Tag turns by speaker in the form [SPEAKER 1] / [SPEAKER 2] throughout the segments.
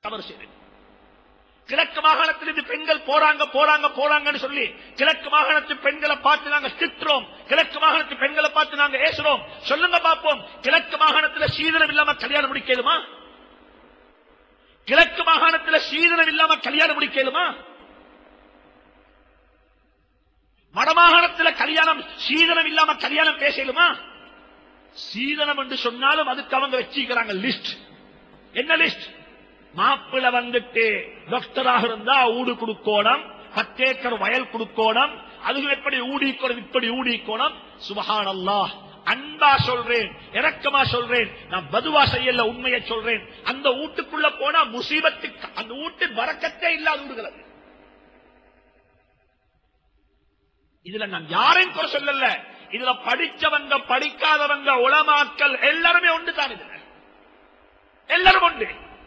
[SPEAKER 1] தவறு செய்தேன் கிழக்கு மாகாணத்திலிருந்து பெண்கள் போறாங்க போறாங்க போறாங்கன்னு சொல்லி கிழக்கு மாகாணத்து பெண்களை பார்த்து நாங்க திட்டுறோம் கிழக்கு மாகாணத்து பெண்களை பார்த்து நாங்க ஏசுறோம் சொல்லுங்க பார்ப்போம் கிழக்கு மாகாணத்துல சீதனம் இல்லாம கல்யாணம் முடிக்கலுமா கிழக்கு மாகாணத்துல சீதனம் இல்லாம கல்யாணம் முடிக்கலுமா வடமாகாணத்துல கல்யாணம் சீதனம் இல்லாம கல்யாணம் பேசலுமா சீதனம் என்று சொன்னாலும் அதுக்கு அவங்க வச்சிருக்கிறாங்க லிஸ்ட் என்ன லிஸ்ட் மாப்பிள வந்துட்டு டாக்டராக இருந்தா ஊடு கொடுக்கோணம் பத்தேக்கர் வயல் கொடுக்கோணம் அது எப்படி ஊடிக்கோணம் இப்படி ஊடிக்கோணம் சுபஹான் அல்லாஹ் அன்பா சொல்றேன் இரக்கமா சொல்றேன் நான் பதுவா செய்யல உண்மையை சொல்றேன் அந்த வீட்டுக்குள்ள போனா முசீபத்துக்கு அந்த வீட்டு வரக்கத்தே இல்லாத விடுகிறது இதுல நான் யாரையும் குறை சொல்லல இதுல படிச்சவங்க படிக்காதவங்க உளமாக்கல் எல்லாருமே ஒன்று தான் இதுல எல்லாரும் ஒன்று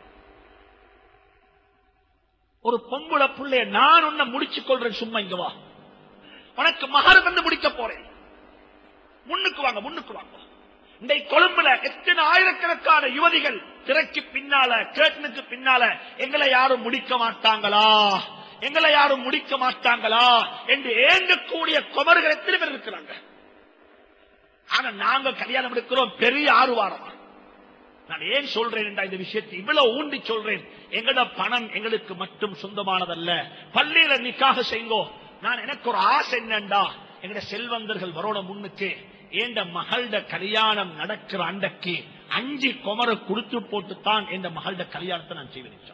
[SPEAKER 1] ஒரு பொம்புள புள்ளைய நான் உன்னை முடிச்சு கொள்றேன் சும்மா இங்க வா உனக்கு மகர் வந்து முடிக்க போறேன் முன்னுக்கு வாங்க முன்னுக்கு வாங்க இந்த கொழும்புல எத்தனை ஆயிரக்கணக்கான யுவதிகள் திரைக்கு பின்னால கேட்டனுக்கு பின்னால எங்களை யாரும் முடிக்க மாட்டாங்களா எங்களை யாரும் முடிக்க மாட்டாங்களா என்று ஏங்கக்கூடிய குமர்கள் எத்தனை பேர் இருக்கிறாங்க ஆனா நாங்க கல்யாணம் எடுக்கிறோம் பெரிய ஆறுவாரமா நான் ஏன் சொல்றேன் என்றா இந்த விஷயத்தை இவ்வளவு ஊண்டி சொல்றேன் எங்கட பணம் எங்களுக்கு மட்டும் சொந்தமானதல்ல பள்ளியில நிக்காக செய்யுங்கோ நான் எனக்கு ஒரு ஆசை என்னண்டா எங்கட செல்வந்தர்கள் வரணும் முன்னுக்கு ஏண்ட மகள்ட கல்யாணம் நடக்கிற அண்டைக்கு அஞ்சு குமர கொடுத்து போட்டுத்தான் என் மகள்ட கல்யாணத்தை நான் செய்து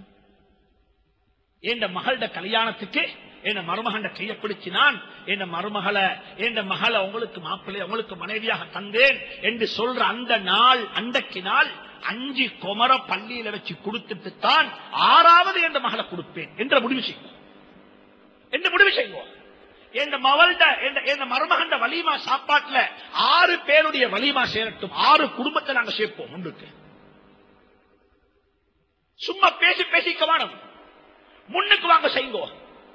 [SPEAKER 1] என் மகள்ட கல்யாணத்துக்கு என் மருமகண்ட கையை பிடிச்சு நான் என் மருமகளை என் மகளை உங்களுக்கு மாப்பிள்ளை உங்களுக்கு மனைவியாக தந்தேன் என்று சொல்ற அந்த நாள் அண்டைக்கு நாள் அஞ்சு குமர பள்ளியில வச்சு கொடுத்துட்டு தான் ஆறாவது என்ற மகளை கொடுப்பேன் என்ற முடிவு செய்வோம் என்ற முடிவு செய்வோம் என் மவள்ட என் மருமகண்ட வலிமா சாப்பாட்டுல ஆறு பேருடைய வலிமா சேரட்டும் ஆறு குடும்பத்தை நாங்க சேர்ப்போம் முன்னுக்கு சும்மா பேசி பேசிக்க வேணும் முன்னுக்கு வாங்க செய்யுங்கோ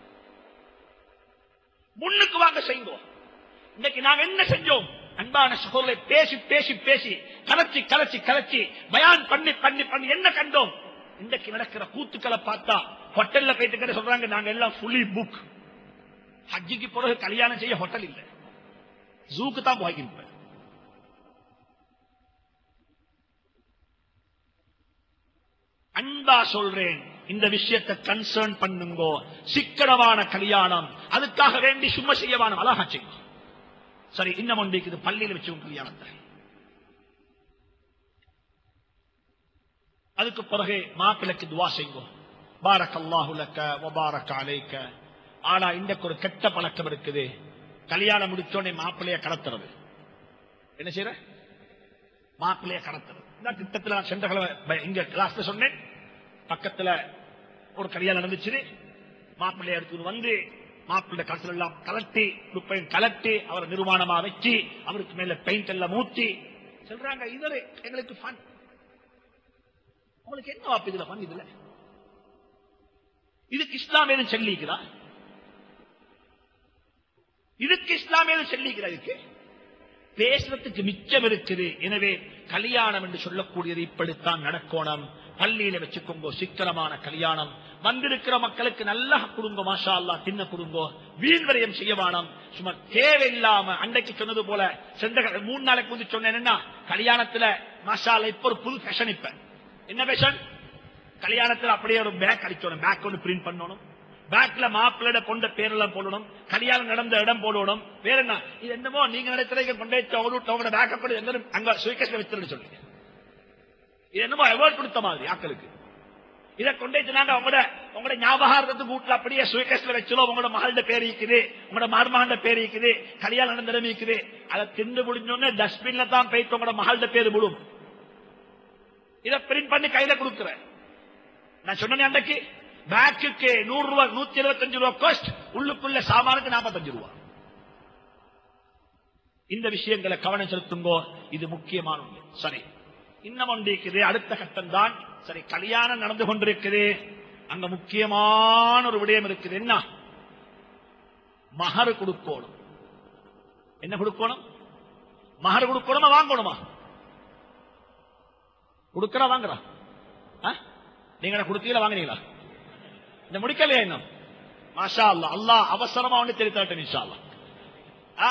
[SPEAKER 1] முன்னுக்கு வாங்க செய்யுங்கோ இன்னைக்கு நாங்க என்ன செஞ்சோம் அன்பான சகோதரை பேசி பேசி பேசி கலச்சி கலச்சி கலச்சி பயான் பண்ணி பண்ணி பண்ணி என்ன கண்டோம் இன்றைக்கு நடக்கிற கூத்துக்களை பார்த்தா ஹோட்டல்ல போயிட்டு சொல்றாங்க நாங்க எல்லாம் ஃபுல்லி புக் ஹஜ்ஜிக்கு பிறகு கல்யாணம் செய்ய ஹோட்டல் இல்ல ஜூக்கு தான் போய்கின்ற அன்பா சொல்றேன் இந்த விஷயத்தை கன்சர்ன் பண்ணுங்கோ சிக்கனமான கல்யாணம் அதுக்காக வேண்டி சும்மா செய்யவான அழகா செய்யும் சரி இன்னும் ஒன்று இது பள்ளியில் வச்சு கல்யாணத்தை அதுக்கு பிறகு மாப்பிளைக்கு துவா செய்வோம் பாரக் அல்லாஹுலக்க ஒபாரக் அலைக்க ஆனா இன்றைக்கு ஒரு கெட்ட பழக்கம் இருக்குது கல்யாணம் முடிச்சோடனே மாப்பிள்ளைய கடத்துறது என்ன செய்யற மாப்பிள்ளைய கடத்துறது இந்த திட்டத்தில் நான் சென்ற கிழமை இங்க கிளாஸ்ல சொன்னேன் பக்கத்துல ஒரு கல்யாணம் நடந்துச்சு மாப்பிள்ளைய எடுத்து வந்து மாப்பிள்ளை கலத்தில் எல்லாம் கலட்டி குப்பையும் கலட்டி அவரை நிர்மாணமா வச்சு அவருக்கு மேல பெயிண்ட் எல்லாம் ஊத்தி சொல்றாங்க இதுல எங்களுக்கு ஃபன் உங்களுக்கு என்ன வாப்பு இதுல ஃபன் இதுல இதுக்கு இஸ்லாம் ஏதும் சொல்லிக்கிறா இதுக்கு இஸ்லாம் ஏதும் சொல்லிக்கிறா இதுக்கு பேசுறதுக்கு மிச்சம் இருக்குது எனவே கல்யாணம் என்று சொல்லக்கூடியது இப்படித்தான் நடக்கணும் பள்ளியில வச்சுக்கோங்க சிக்கனமான கல்யாணம் வந்திருக்கிற மக்களுக்கு நல்லா கொடுங்க மாஷா அல்லா தின்ன கொடுங்க வீண் வரையம் செய்ய வேணாம் சும்மா தேவையில்லாம அன்றைக்கு சொன்னது போல சென்ற மூணு நாளைக்கு வந்து சொன்னேன்னா கல்யாணத்துல மாஷா அல்லா இப்ப ஒரு புது ஃபேஷன் இப்ப என்ன ஃபேஷன் கல்யாணத்துல அப்படியே ஒரு பேக் அடிச்சோணும் பேக் ஒன்று பிரிண்ட் பண்ணணும் பேக்ல மாப்பிள்ளை கொண்ட பேரெல்லாம் போடணும் கல்யாணம் நடந்த இடம் போடணும் வேற என்ன இது என்னமோ நீங்க நடத்துறீங்க கொண்டே உங்களோட பேக்கப் பண்ணி எல்லாரும் அங்க சுயக்கஸ்ல வச்சிருந்து சொல்லுங்க இது என்னமோ அவார்ட் கொடுத்த மாதிரி ஆக்களுக்கு இதை கொண்டே நாங்க உங்களோட உங்களோட ஞாபகார்த்தத்துக்கு வீட்டுல அப்படியே சுயக்கஸ்ல வச்சோம் உங்களோட மகளோட பேர் இருக்குது உங்களோட மருமகண்ட பேர் இருக்குது கல்யாணம் நடந்த இடம் இருக்குது அதை திண்டு முடிஞ்சோடனே டஸ்ட்பின்ல தான் போயிட்டு உங்களோட மகளோட பேர் விடும் இதை பிரிண்ட் பண்ணி கையில கொடுக்குறேன் நான் சொன்னேன் அன்றைக்கு பேக்குக்கு நூறு ரூபாய் நூத்தி இருபத்தஞ்சு ரூபாய் காஸ்ட் உள்ளுக்குள்ள சாமானுக்கு நாற்பத்தஞ்சு ரூபாய் இந்த விஷயங்களை கவனம் செலுத்துங்கோ இது முக்கியமான ஒன்று சரி இன்னும் ஒன்று இருக்குது அடுத்த கட்டம் தான் சரி கல்யாணம் நடந்து கொண்டிருக்குது அங்க முக்கியமான ஒரு விடயம் இருக்குது என்ன மகர் கொடுக்கணும் என்ன கொடுக்கணும் மகர் கொடுக்கணுமா வாங்கணுமா கொடுக்கறா வாங்குறா நீங்க கொடுத்தீங்களா வாங்கினீங்களா இந்த முடிக்கலையா இன்னும் மாஷா அல்லா அல்லாஹ் அவசரமா ஒண்ணு தெரிவித்தாட்டும் இன்ஷா அல்லாஹ் ஆ?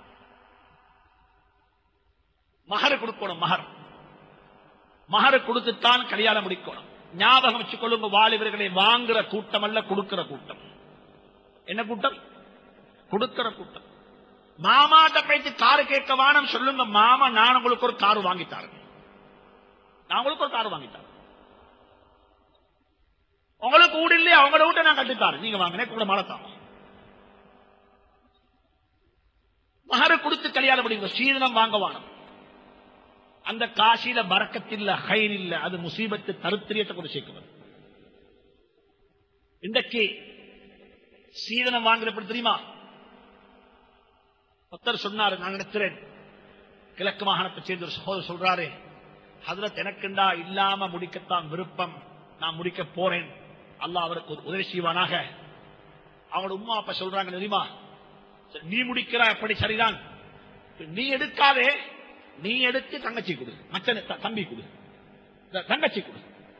[SPEAKER 1] மகர கொடுக்கணும் மகர் மகர கொடுத்துத்தான் கல்யாணம் முடிக்கணும் ஞாபகம் வச்சுக் கொள்ளுங்க வாலிபர்களை வாங்குற கூட்டம் அல்ல கொடுக்கிற கூட்டம் என்ன கூட்டம் கொடுக்கிற கூட்டம் மாமாட்ட போயிட்டு காரு கேட்க வானம் சொல்லுங்க மாமா நான் உங்களுக்கு ஒரு கார் வாங்கித்தாரு நான் உங்களுக்கு ஒரு கார் வாங்கித்தாரு உங்களுக்கு வீடு இல்லையா அவங்களோட வீட்டை நான் கட்டித்தாரு நீங்க வாங்கினே கூட மழத்தான் மகர கொடுத்து கல்யாணம் முடியுங்க சீதனம் வாங்க வானம் அந்த காசில பறக்கத்தில்ல ஹைர் இல்ல அது முசீபத்து தருத்திரியத்தை கொண்டு சேர்க்கிறது இன்றைக்கு சீதனம் வாங்குறது தெரியுமா ஒருத்தர் சொன்னாரு நான் நினைக்கிறேன் கிழக்கு மாகாணத்தை சேர்ந்த ஒரு சகோதரர் சொல்றாரு ஹதரத் எனக்குண்டா இல்லாம முடிக்கத்தான் விருப்பம் நான் முடிக்க போறேன் அல்லாஹ் அவருக்கு ஒரு உதவி செய்வானாக அவனோட உம்மா அப்பா சொல்றாங்க தெரியுமா சரி, நீ முடிக்கிறா எப்படி சரிதான் நீ எடுக்காதே நீ எடுத்து தங்கச்சி கொடு மச்சன த- தம்பி கொடு த- தங்கச்சி கொடு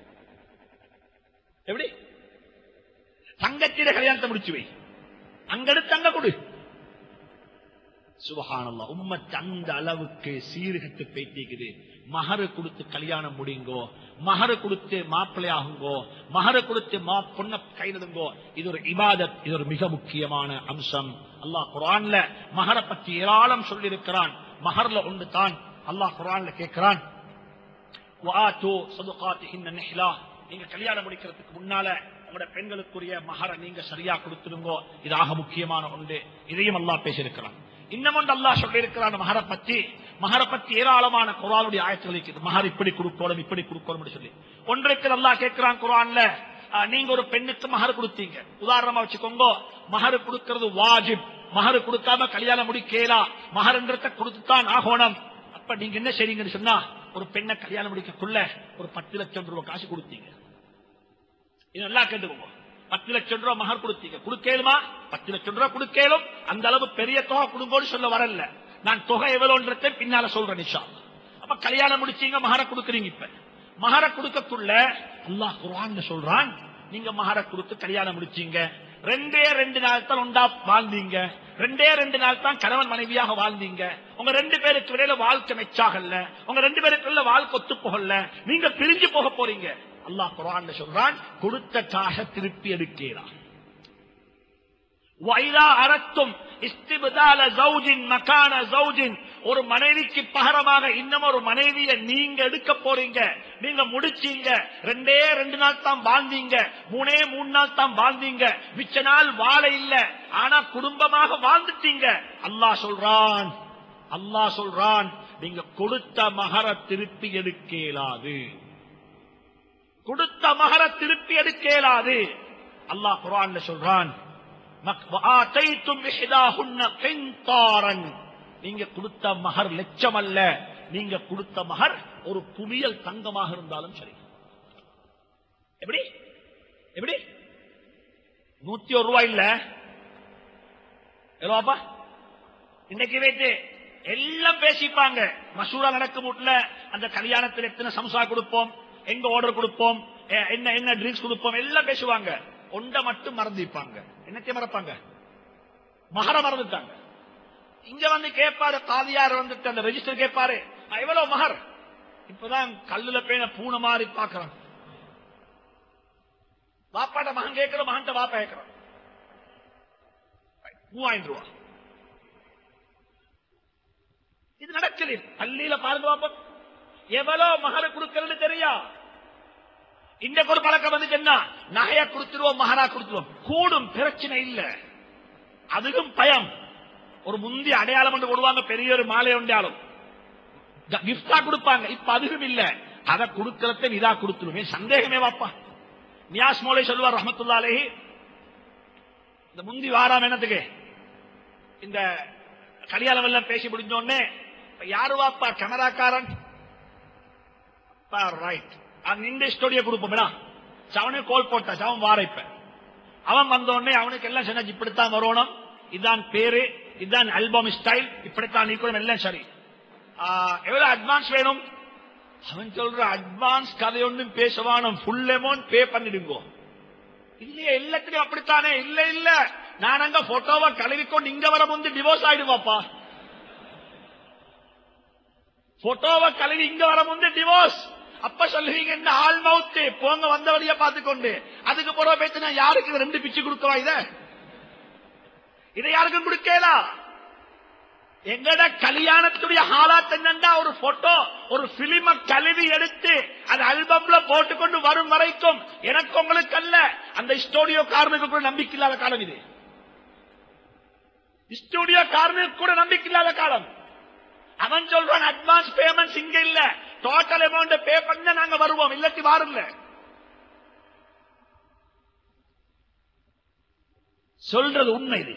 [SPEAKER 1] எப்படி தங்கச்சிட கல்யாணத்தை முடிச்சு வை அங்க எடுத்து அங்க கொடு சுபஹானல்லா உம்மத்து அந்த அளவுக்கு சீர்கட்டு பேட்டிக்குது மகரு கொடுத்து கல்யாணம் முடியுங்கோ மகரு கொடுத்து மாப்பிள்ளை ஆகுங்கோ மகரு கொடுத்து மா பொண்ண கையிடுங்கோ இது ஒரு இபாதத் இது ஒரு மிக முக்கியமான அம்சம் அல்லாஹ் குரான்ல மகர பற்றி ஏராளம் சொல்லியிருக்கிறான் மகர்ல ஒன்று தான் அல்லாஹ் குரான்ல கேட்கிறான் وآتوا صدقاتهن نحلا நீங்க கல்யாணம் முடிக்கிறதுக்கு முன்னால உங்களோட பெண்களுக்குரிய மகர நீங்க சரியா கொடுத்துருங்கோ இது ஆக முக்கியமான ஒன்று இதையும் அல்லாஹ் பேசியிருக்கிறான் இன்னும் ஒன்று அல்லாஹ் சொல்லியிருக்கிறான் மகர பத்தி மகர பத்தி ஏராளமான குரானுடைய ஆயத்துகள் இருக்குது மகர் இப்படி கொடுக்கணும் இப்படி கொடுக்கணும் சொல்லி ஒன்றுக்கு அல்லாஹ் கேட்கிறான் குரான்ல ஆஹ், நீங்க ஒரு பெண்ணுக்கு மகர் கொடுத்தீங்க உதாரணமா வச்சுக்கோங்க மகர் கொடுக்கிறது வாஜிப் மகர் கொடுக்காம கல்யாணம் முடிக்கலா மகர்ன்றத கொடுத்துத்தான் ஆகணும் அப்ப நீங்க என்ன செய்றீங்கன்னு சொன்னா ஒரு பெண்ணை கல்யாணம் முடிக்கக்குள்ள ஒரு பத்து லட்சம் ரூபாய் காசு கொடுத்தீங்க இது நல்லா கேட்டுக்கோங்க பத்து லட்சம் ரூபாய் மகர் கொடுத்தீங்க கொடுக்கலுமா பத்து லட்சம் ரூபாய் கொடுக்கலும் அந்த அளவு பெரிய தொகை கொடுங்கோன்னு சொல்ல வரல நான் தொகை எவ்வளவுன்றதை பின்னால சொல்றேன் நிஷா அப்ப கல்யாணம் முடிச்சீங்க மகர கொடுக்குறீங்க இப்ப மகர கொடுக்கக்குள்ள அல்லாஹ் குர்ஆன்ல சொல்றான் நீங்க மகர கொடுத்து கல்யாணம் முடிச்சீங்க ரெண்டே ரெண்டு நாள் தான் உண்டா வாழ்ந்தீங்க ரெண்டே ரெண்டு நாள் தான் கணவன் மனைவியாக வாழ்ந்தீங்க உங்க ரெண்டு பேருக்கு இடையில வாழ்க்கை மெச்சாகல உங்க ரெண்டு பேருக்குள்ள வாழ்க்கை ஒத்து போகல நீங்க பிரிஞ்சு போக போறீங்க அல்லாஹ் குர்ஆன்ல சொல்றான் கொடுத்த காசை திருப்பி எடுக்கலாம் வைரா அரத்தும் இஸ்திபதால ஜௌஜின் மகான ஜௌஜின் ஒரு மனைவிக்கு பகரமாக இன்னும் ஒரு மனைவியை நீங்க எடுக்க போறீங்க நீங்க முடிச்சீங்க ரெண்டே ரெண்டு நாள் தான் வாழ்ந்தீங்க மூணே மூணு நாள் தான் வாழ்ந்தீங்க மிச்ச நாள் வாழ இல்ல ஆனா குடும்பமாக வாழ்ந்துட்டீங்க அல்லாஹ் சொல்றான் அல்லாஹ் சொல்றான் நீங்க கொடுத்த மகர திருப்பி எடுக்க இயலாது கொடுத்த மகர திருப்பி எடுக்க இயலாது அல்லாஹ் குர்ஆன்ல சொல்றான் மக்- وآتيتم إحداهن قنطارا. நீங்க கொடுத்த மகர் லட்சம் அல்ல நீங்க கொடுத்த மகர் ஒரு புவியல் தங்கமாக இருந்தாலும் சரி எப்படி எப்படி நூத்தி ஒரு ரூபாய் இல்ல எவ்வளோப்பா இன்னைக்கு வைத்து எல்லாம் பேசிப்பாங்க மசூரா நடக்கும் வீட்டுல அந்த கல்யாணத்தில் எத்தனை சம்சா கொடுப்போம் எங்க ஆர்டர் கொடுப்போம் எ- என்ன என்ன ட்ரிங்க்ஸ் கொடுப்போம் எல்லாம் பேசுவாங்க ஒன்றை மட்டும் மறந்துப்பாங்க என்னத்தையும் மறப்பாங்க மகர மறந்துட்டாங்க இங்க வந்து கேட்பாரு காதியார் வந்துட்டு அந்த ரெஜிஸ்டர் கேட்பாரு "ஆ, எவ்வளவு மகர் இப்பதான் கல்லுல பேன பூனை மாதிரி பாக்குறான் பாப்பாட்ட மகன் கேட்கிற மகன்ட்ட பாப்பா கேட்கிறான் மூவாயிரம் ரூபாய் இது நடக்குது பள்ளியில பாருங்க பாப்போம் எவ்வளவு மகர கொடுக்கறது தெரியா இந்த ஒரு பழக்கம் வந்து என்ன நகைய கொடுத்துருவோம் மகரா கொடுத்துருவோம் கூடும் பிரச்சனை இல்ல அதுக்கும் பயம் ஒரு முந்தி அடையாளம் கொண்டு கொடுவாங்க பெரிய ஒரு மாலை உண்டாலும் கிஃப்டா கொடுப்பாங்க இப்ப அதுவும் இல்ல அதை கொடுக்கறத இதா கொடுத்துருவேன் சந்தேகமே வாப்பா நியாஸ் மோலை சொல்லுவார் ரஹமத்துல்லா அலைஹி இந்த முந்தி வாராம் என்னத்துக்கு இந்த கல்யாணம் எல்லாம் பேசி முடிஞ்ச உடனே இப்ப யாரு வாப்பா கேமராக்காரன் ரைட் அங்க இந்த ஸ்டுடியோ கொடுப்போம்டா அவனுக்கு கோல் போட்டா அவன் வார இப்ப அவன் வந்த உடனே அவனுக்கு எல்லாம் சொன்னா இப்படித்தான் வரணும் இதான் பேரு இதான் ஆல்பம் ஸ்டைல் இப்படித்தான் நீக்கணும் எல்லாம் சரி ஆ, எவ்வளவு அட்வான்ஸ் வேணும் அவன் சொல்ற அட்வான்ஸ் கதை ஒன்றும் பேசவானம் ஃபுல் அமௌண்ட் பே பண்ணிடுங்கோ இல்லையே எல்லாத்துலயும் அப்படித்தானே இல்ல இல்ல நான் அங்க போட்டோவை கழுவிக்கொண்டு இங்க வர வந்து டிவோர்ஸ் ஆயிடுவாப்பா போட்டோவை கழுவி இங்க வர வந்து டிவோர்ஸ் அப்ப சொல்லுவீங்க என்ன ஆள் மவுத்து போங்க வந்த வழியா பார்த்துக்கொண்டு அதுக்கு பிறகு பேச்சு நான் யாருக்கு இது ரெண்டு பிச்சு கொடுக்கவா இத இதை யாருக்கும் கொடுக்கலாம் எங்கட கல்யாணத்துடைய ஹாலாத் என்னண்டா ஒரு போட்டோ ஒரு பிலிம கழுவி எடுத்து அது ஆல்பம்ல போட்டுக்கொண்டு வரும் வரைக்கும் எனக்கு உங்களுக்கு அல்ல அந்த ஸ்டூடியோ காரனுக்கு கூட நம்பிக்கை இல்லாத காலம் இது ஸ்டூடியோ காரனுக்கு கூட நம்பிக்கை இல்லாத காலம் அவன் சொல்றான் அட்வான்ஸ் பேமெண்ட்ஸ் இங்க இல்ல டோட்டல் அமௌண்ட் பே பண்ண நாங்க வருவோம் இல்லாட்டி வாரல சொல்றது உண்மை இது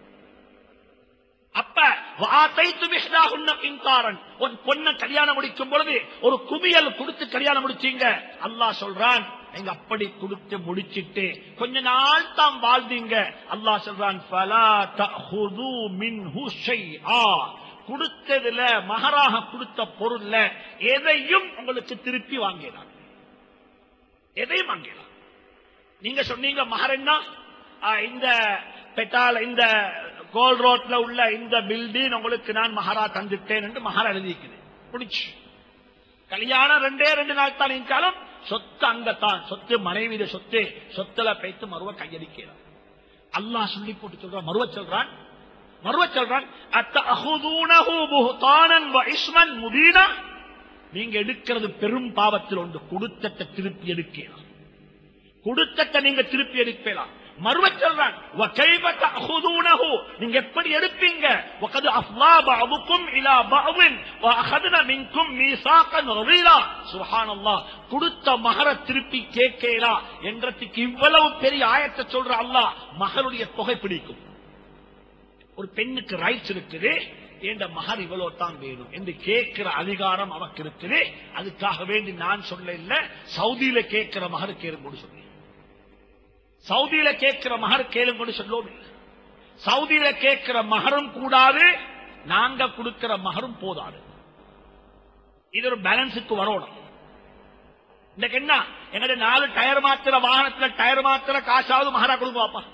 [SPEAKER 1] அப்ப வாத்தைத்து மிஹ்தாகுன்ன பின்காரன் உன் பொண்ண கல்யாணம் முடிக்கும் பொழுது ஒரு குவியல் கொடுத்து கல்யாணம் முடிச்சீங்க அல்லாஹ் சொல்றான் எங்க அப்படி கொடுத்து முடிச்சிட்டு கொஞ்ச நாள் தான் வாழ்ந்தீங்க அல்லாஹ் சொல்றான் ஃபலா தஹுது மின்ஹு ஷைஆ கொடுத்ததுல மகராக கொடுத்த பொருள்ல எதையும் உங்களுக்கு திருப்பி வாங்கினான் எதையும் வாங்கினான் நீங்க சொன்னீங்க மகர் என்ன ஆ, இந்த பெட்டால் இந்த கோல் ரோட்ல உள்ள இந்த பில்டிங் உங்களுக்கு நான் மகாரா தந்துட்டேன் என்று மகாரா எழுதிக்குது முடிச்சு கல்யாணம் ரெண்டே ரெண்டு நாள் தான் இருந்தாலும் சொத்து அங்கத்தான் சொத்து மனைவியிட சொத்து சொத்துல பேத்து மறுவ கையடிக்கிறான் அல்லாஹ் சொல்லி போட்டு சொல்றான் மறுவ சொல்றான் மறுவ சொல்றான் அத்தஅஹுதூனஹு புஹ்தானன் வ இஸ்மன் முபீனா நீங்க எடுக்கிறது பெரும் பாவத்தில் ஒன்று கொடுத்தத்தை திருப்பி எடுக்கலாம் கொடுத்தத்தை நீங்க திருப்பி எடுக்கலாம் மறுவ சொல்றான் "வ கைஃப தஅஹுதூனஹு?" நீங்க எப்படி எடுப்பீங்க وقد افضى بعضكم الى بعض واخذنا منكم ميثاقا غليظا سبحان الله கொடுத்த மகர திருப்பி கேட்கலா என்றதுக்கு இவ்வளவு பெரிய ஆயத்தை சொல்ற அல்லாஹ் மகருடைய தொகை பிடிக்கும் ஒரு பெண்ணுக்கு ரைட்ஸ் இருக்குது என்ற மகர் இவ்வளவு தான் வேணும் என்று கேட்கிற அதிகாரம் அவக்கு இருக்குது அதுக்காக வேண்டி நான் சொல்ல இல்ல சவுதியில கேட்கிற மகர் கேளுங்கன்னு சொன்னேன் சவுதியில கேட்கிற மகர் கேளுங்கன்னு சொல்லுவோம் இல்ல. சவுதியில கேட்கிற மகரும் கூடாது நாங்க கொடுக்கிற மகரும் போதாது இது ஒரு பேலன்ஸுக்கு வரணும் இன்னைக்கு என்ன எங்கட நாலு டயர் மாத்திர வாகனத்துல டயர் மாத்திர காசாவது மகரா கொடுங்க பாப்பா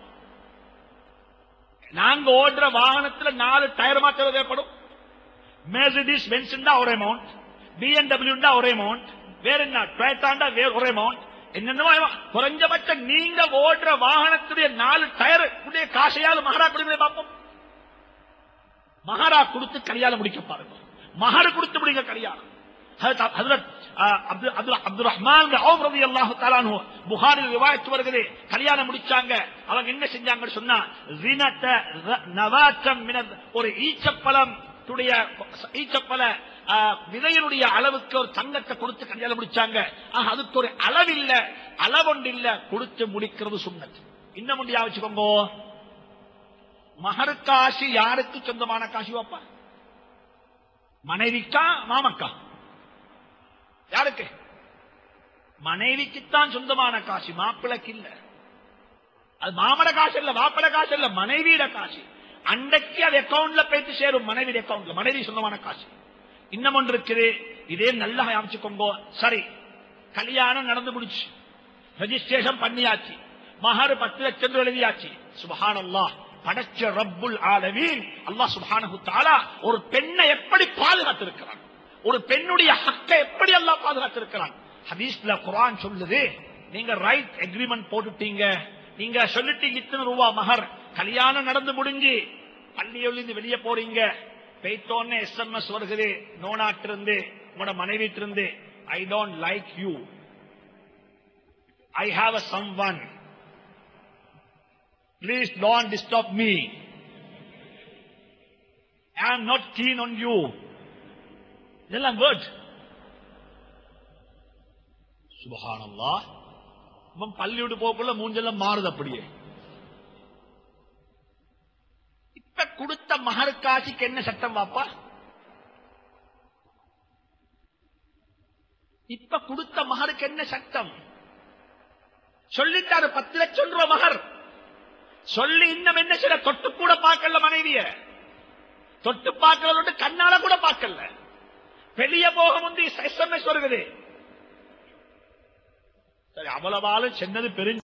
[SPEAKER 1] நாங்க ஓடுற வாகனத்துல நாலு டயர் மாத்திர தேவைப்படும் மேசிடிஸ் பென்ஸ் ஒரு அமௌண்ட் பிஎன்டபிள்யூ ஒரு அமௌண்ட் வேற என்ன டொயட்டாண்டா வேற ஒரு அமௌண்ட் என்னென்னமோ amount. குறைஞ்சபட்சம் நீங்க ஓடுற வாகனத்துடைய நாலு டயர் உடைய காசையாவது மகாரா கொடுங்க பார்ப்போம் மகாரா கொடுத்து கல்யாணம் முடிக்க பாருங்க மகர் கொடுத்து முடிங்க கல்யாணம் ஹஜரத் ஹஜரத், ஆ, அப்து- அப்துல் அப்துல் ரஹ்மான் அவுஃப் ரலியல்லாஹு தஆலா அன்ஹு புகாரில் ரிவாயத் வருகிறது கல்யாணம் முடிச்சாங்க அவங்க என்ன செஞ்சாங்கன்னு சொன்னா ஸினத ர- நவாத்தம் மினத் ஒரு ஈச்சப்பழம் துடைய ஈச்சப்பழ ஆ, விதையினுடைய அளவுக்கு ஒரு தங்கத்தை கொடுத்து கல்யாணம் முடிச்சாங்க ஆக, அதுக்கு ஒரு அளவில்ல அளவொண்டு இல்ல கொடுத்து முடிக்கிறது சுண்ணத் இன்னும் முடியா வச்சுக்கோங்க மகர் காசு யாருக்கு சொந்தமான காசு வாப்பா மனைவிக்கா மாமக்கா யாருக்கு மனைவிக்குத்தான் சொந்தமான காசு மாப்பிளைக்கு இல்ல அது மாமட காசு இல்ல மாப்பிள காசு இல்ல மனைவியிட காசு அன்றைக்கு அது அக்கவுண்ட்ல போயிட்டு சேரும் மனைவி அக்கவுண்ட்ல மனைவி சொந்தமான காசு இன்னும் ஒன்று இருக்குது இதே நல்லா அமைச்சுக்கோங்க சரி கல்யாணம் நடந்து முடிச்சு ரெஜிஸ்ட்ரேஷன் பண்ணியாச்சு மகர் பத்து லட்சம் ரூபாய் எழுதியாச்சு சுபஹானல்லாஹ் படைச்ச ரப்புல் ஆலமீன் அல்லாஹ் சுப்ஹானஹு தஆலா ஒரு பெண்ணை எப்படி பாதுகாத்திருக்கிறான் ஒரு பெண்ணுடைய ஹக்கை எப்படி அல்லாஹ் பாதுகாத்திருக்கிறான் ஹதீஸ்ல குர்ஆன் சொல்லுது நீங்க ரைட் அக்ரிமெண்ட் போட்டுட்டீங்க நீங்க சொல்லிட்டீங்க இத்தனை ரூபா மகர் கல்யாணம் நடந்து முடிஞ்சு பள்ளியிலிருந்து வெளியே போறீங்க பெய்தோன்னு எஸ்எம்எஸ் வருகிறது நோனாட்டு இருந்து உங்களோட மனைவிட்டு இருந்து I don't like you I have a someone. Please don't disturb me. I am not keen on you. இதெல்லாம் வேர்ட் சுபஹானல்லா இவன் பள்ளி விட்டு போக்குள்ள மூஞ்செல்லாம் மாறுது அப்படியே இப்ப கொடுத்த மகர் காசிக்கு என்ன சட்டம் வாப்பா இப்ப கொடுத்த மகருக்கு என்ன சட்டம் சொல்லிட்டாரு பத்து லட்சம் ரூபாய் மகர் சொல்லி இன்னும் என்ன சில தொட்டு கூட பார்க்கல மனைவிய தொட்டு பார்க்கறதோட கண்ணால கூட பார்க்கல வெளியே போக முந்தி எஸ்எம்எஸ் வருகிறது சரி அவ்வளவாலும் சென்னது பெரும்